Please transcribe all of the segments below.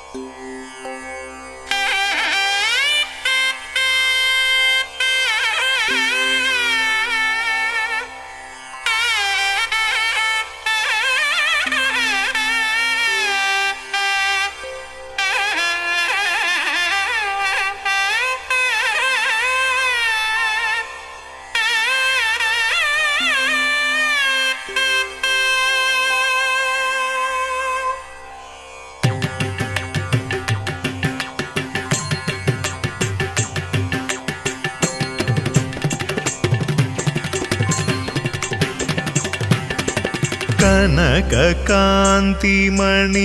കനകകാന്തിമണി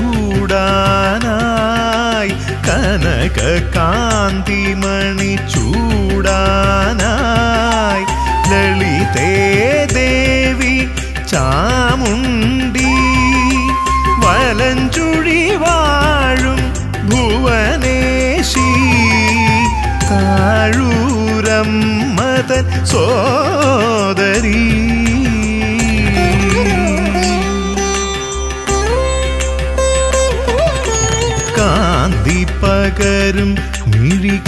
ചൂടാനായി കനകകാന്തിമണി ചൂടാനായി ലളിതേ ദേവി ചാമുണ്ടി വലഞ്ചുഴി വാഴും ഭുവനേശി താഴൂരം മതൻ സോദരീ കാന്തി പകരും മിഴി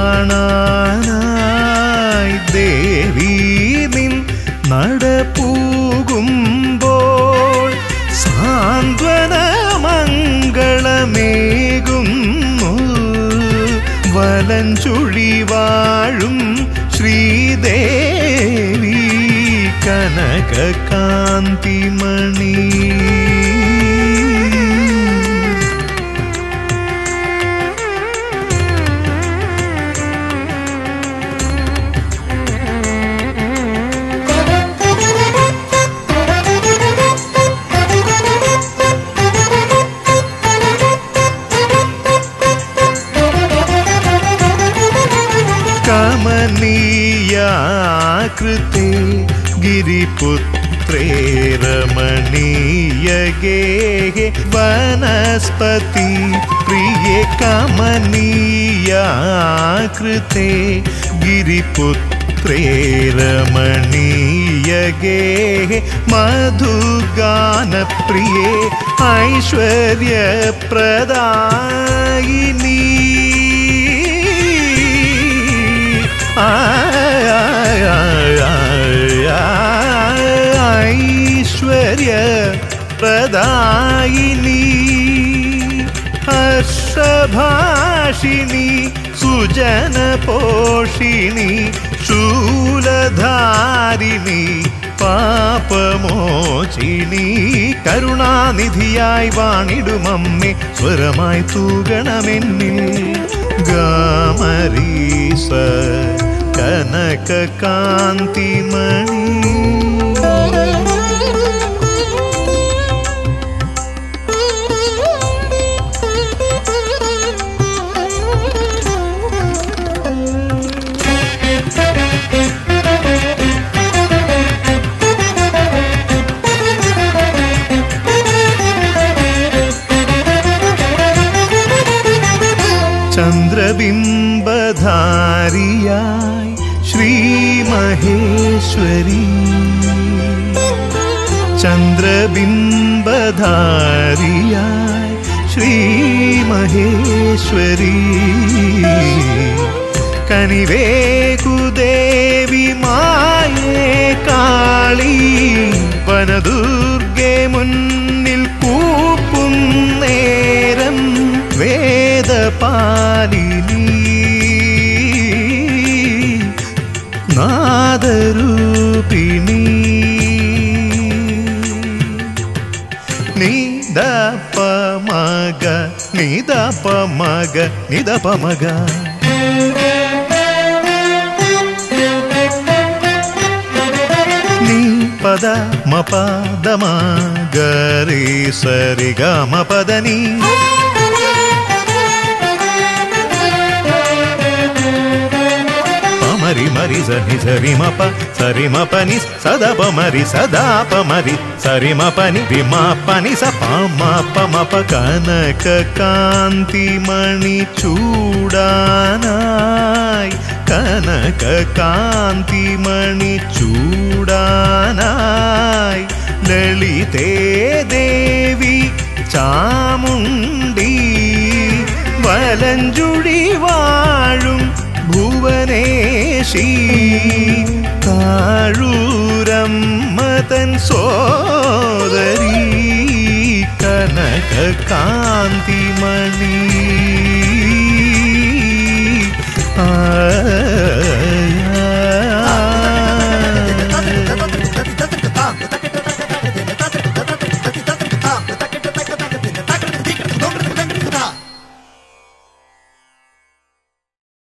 കാണാനായി ദേവി നിൻ നടപ്പൂകുമ്പോൾ സാന്ത്വന മംഗളമേകുന്നു വലഞ്ചുഴി വാഴും ശ്രീദേവി കനകകാന്തിമണി കമനീയാകൃത്തെ ഗിരിപുത്രേ രമണീയഗേ വനസ്പതി പ്രിയേ കമനീയാകൃത്തെ ഗിരിപുത്രേ രമണീയഗേ മധുഗാനപ്രിയേ ഐശ്വര്യപ്രദായിനി ഐശ്വര്യ പ്രദായിനി ഹർഷഭാഷിണി സുജന പോഷിണി ശൂലധാരിണി പാപമോചിനി കരുണാനിധിയായി വാണിടുമമ്മേ സ്വരമായി തൂകണമെന്നിൽ ഗാമരീസ കനകകാന്തിമണി ചന്ദ്രബിംബധാരിയായി ശ്രീ മഹേശ്വരി ചന്ദ്രബിംബധാരിയായി ശ്രീ മഹേശ്വരി കനിവേകുദേവി മായേ കാളി വനദുർഗെ മുന്നിൽ കൂപ്പും നേരം വേദപാലിനി നാദരൂപിണി നിദപ മഗ നിദപ മഗ നിദപ മഗ నీ పద మ పద మ గరి సరి గ మ పదని పమరి మరి సరి సరి మ ప సరి మ పని సదా పమరి సదా పమరి సరి మ పని రి మ పని స ప మ ప మ ప కనక కాంతి మణి చూడానాయ్ കനക കാന്തിമണി ചൂടാനായി ലളിതേ ദേവി ചാമുണ്ടി പരമേശി താഴൂരമ്മതൻ സോദരി കനക കാന്തിമണി